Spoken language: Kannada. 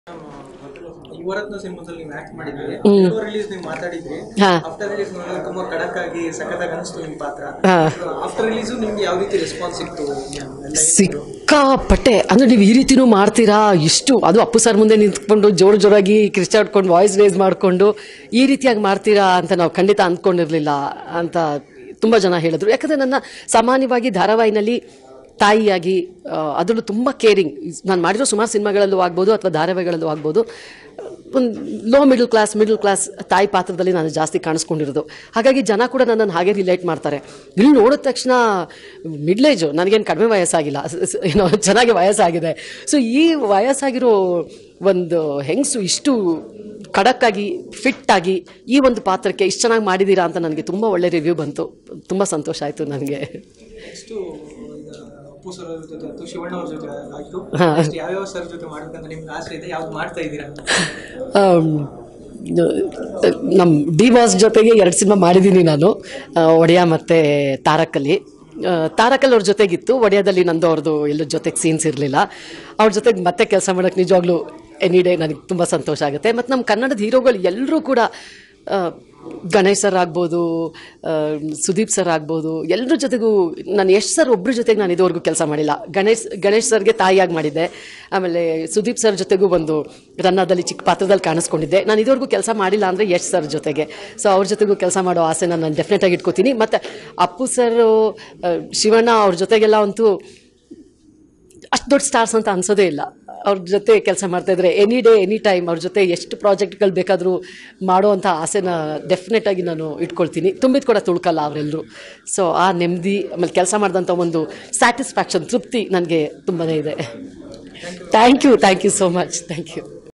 ಯುವರತ್ನ ಸಿನಿಮಾದಲ್ಲಿ ನೀವು ಆಕ್ಟ್ ಮಾಡಿದ್ರಿ ರಿಲೀಸ್ ನೀವು ಮಾತಾಡಿದ್ರಿ ಹಾ. ಆಫ್ಟರ್ ರಿಲೀಸ್ ನೋಡಿದ್ರೆ ತುಂಬಾ ಖಡಕ್ ಆಗಿ ಸಖತ್ತಾಗಿ ಅನಿಸ್ತು ನಿಮ್ ಪಾತ್ರ ಹಾ. ಆಫ್ಟರ್ ರಿಲೀಸು ನಿಮ್ಗೆ ಯಾವ ರೀತಿ ರೆಸ್ಪಾನ್ಸ್ ಸಿಕ್ತು ಎಲ್ಲ ಹೇಗಿದ್ರು? ಸಿಕ್ಕಾಪಟ್ಟೆ ಅಂದ್ರೆ ನೀವು ಈ ರೀತಿನೂ ಮಾಡ್ತೀರಾ ಇಷ್ಟು ಅದು ಅಪ್ಪು ಸರ್ ಮುಂದೆ ನಿಂತ್ಕೊಂಡು ಜೋರು ಜೋರಾಗಿ ಕಿರ್ಚಾಡ್ಕೊಂಡು ವಾಯ್ಸ್ ರೇಸ್ ಮಾಡಿಕೊಂಡು ಈ ರೀತಿಯಾಗಿ ಮಾಡ್ತೀರಾ ಅಂತ ನಾವು ಖಂಡಿತ ಅಂದ್ಕೊಂಡಿರಲಿಲ್ಲ ಅಂತ ತುಂಬ ಜನ ಹೇಳಿದ್ರು ಯಾಕಂದರೆ ನನ್ನ ಸಾಮಾನ್ಯವಾಗಿ ಧಾರಾವಾಹಿನಲ್ಲಿ ತಾಯಿಯಾಗಿ ಆ, ಅದರಲ್ಲೂ ತುಂಬ ಕೇರಿಂಗ್ ನಾನು ಮಾಡಿರೋ ಸುಮಾರು ಸಿನಿಮಾಗಳಲ್ಲೂ ಆಗ್ಬೋದು ಅಥವಾ ಧಾರಾವಾಹಿಗಳಲ್ಲೂ ಆಗ್ಬೋದು ಒಂದು low middle class middle class ತಾಯಿ ಪಾತ್ರದಲ್ಲಿ ನಾನು ಜಾಸ್ತಿ ಕಾಣಿಸ್ಕೊಂಡಿರೋದು ಹಾಗಾಗಿ ಜನ ಕೂಡ ನನ್ನನ್ನು ಹಾಗೆ ರಿಲೇಟ್ ಮಾಡ್ತಾರೆ ಇಲ್ಲಿ ನೋಡಿದ ತಕ್ಷಣ ಮಿಡ್ಲ್ ಏಜು ನನಗೇನು ಕಡಿಮೆ ವಯಸ್ಸಾಗಿಲ್ಲ ಸ- ಸ- ಏನೋ ಚೆನ್ನಾಗಿ ವಯಸ್ಸಾಗಿದೆ ಸೊ ಈ ವಯಸ್ಸಾಗಿರೋ ಒಂದು ಹೆಂಗಸು ಇಷ್ಟು ಖಡಕ್ಕಾಗಿ ಫಿಟ್ ಆಗಿ ಈ ಒಂದು ಪಾತ್ರಕ್ಕೆ ಇಷ್ಟು ಚೆನ್ನಾಗಿ ಮಾಡಿದ್ದೀರಾ ಅಂತ ನನಗೆ ತುಂಬ ಒಳ್ಳೆ ರಿವ್ಯೂ ಬಂತು ತುಂಬ ಸಂತೋಷ ಆಯಿತು ನನಗೆ ನೆಕ್ಸ್ಟ್ ಈಗ ಅಪ್ಪು ಸರ್ ಅವ್ರ ಜೊತೆ ಅಥವಾ ಶಿವಣ್ಣ ಅವ್ರ ಜೊತೆ ಆಯ್ತು ಹಾ. ನೆಕ್ಸ್ಟ್ ಯಾವ್ಯಾವ ಸರ್ ಜೊತೆ ಮಾಡ್ಬೇಕಂತ ನಿಮ್ಗೆ ಆಸೆ ಇದೆ ಯಾವ್ದು ಮಾಡ್ತಾ ಇದ್ದೀರಾ ನಮ್ಮ ಡಿ ಬಾಸ್ ಜೊತೆಗೆ ಎರಡು ಸಿನಿಮಾ ಮಾಡಿದ್ದೀನಿ ನಾನು ಆ, ಒಡೆಯ ಮತ್ತು ತಾರಕಲ್ಲಿ ಆ, ತಾರಕಲ್ ಅವ್ರ ಜೊತೆಗಿತ್ತು ಒಡೆಯದಲ್ಲಿ ನಂದು ಅವ್ರದ್ದು ಎಲ್ಲೋ ಜೊತೆಗೆ ಸೀನ್ಸ್ ಇರಲಿಲ್ಲ ಅವ್ರ ಜೊತೆಗೆ ಮತ್ತೆ ಕೆಲಸ ಮಾಡೋಕ್ಕೆ ನಿಜವಾಗ್ಲೂ ಎನಿ ಡೇ ನನಗೆ ತುಂಬ ಸಂತೋಷ ಆಗುತ್ತೆ ಮತ್ತು ನಮ್ಮ ಕನ್ನಡದ ಹೀರೋಗಳು ಎಲ್ಲರೂ ಕೂಡ ಆ, ಗಣೇಶ್ ಸರ್ ಆಗ್ಬೋದು ಆ, ಸುದೀಪ್ ಸರ್ ಆಗ್ಬೋದು ಎಲ್ಲರ ಜೊತೆಗೂ ನಾನು ಎಷ್ಟು ಸರ್ ಒಬ್ಬರ ಜೊತೆಗೆ ನಾನು ಇದುವರೆಗೂ ಕೆಲಸ ಮಾಡಿಲ್ಲ ಗಣೇಶ್ ಗಣೇಶ್ ಸರ್ಗೆ ತಾಯಿಯಾಗಿ ಮಾಡಿದ್ದೆ ಆಮೇಲೆ ಸುದೀಪ್ ಸರ್ ಜೊತೆಗೂ ಒಂದು ರನ್ನದಲ್ಲಿ ಚಿಕ್ಕ ಪಾತ್ರದಲ್ಲಿ ಕಾಣಿಸ್ಕೊಂಡಿದ್ದೆ ನಾನು ಇದುವರೆಗೂ ಕೆಲಸ ಮಾಡಿಲ್ಲ ಅಂದರೆ ಯಶ್ ಸರ್ ಜೊತೆಗೆ ಸೊ ಅವ್ರ ಜೊತೆಗೂ ಕೆಲಸ ಮಾಡೋ ಆಸೆನ ನಾನು ಡೆಫಿನೆಟಾಗಿ ಇಟ್ಕೋತೀನಿ ಮತ್ತು ಅಪ್ಪು ಸರ್ ಶಿವಣ್ಣ ಅವ್ರ ಜೊತೆಗೆಲ್ಲ ಅಂತೂ ಅಷ್ಟು ದೊಡ್ಡ ಸ್ಟಾರ್ಸ್ ಅಂತ ಅನ್ಸೋದೇ ಇಲ್ಲ ಅವ್ರ ಜೊತೆ ಕೆಲಸ ಮಾಡ್ತಾ ಇದ್ರೆ ಎನಿ ಡೇ ಎನಿ ಟೈಮ್ ಅವ್ರ ಜೊತೆ ಎಷ್ಟು ಪ್ರಾಜೆಕ್ಟ್ಗಳು ಬೇಕಾದರೂ ಮಾಡುವಂಥ ಆಸೆನ ಡೆಫಿನೆಟ್ ಆಗಿ ನಾನು ಇಟ್ಕೊಳ್ತೀನಿ ತುಂಬಿದ ಕೂಡ ತುಳ್ಕಲ್ಲ ಅವರೆಲ್ಲರೂ ಸೊ ಆ ನೆಮ್ಮದಿ ಆಮೇಲೆ ಕೆಲಸ ಮಾಡಿದಂಥ ಒಂದು ಸ್ಯಾಟಿಸ್ಫ್ಯಾಕ್ಷನ್ ತೃಪ್ತಿ ನನಗೆ ತುಂಬಾ ಇದೆ thank you thank you so much thank you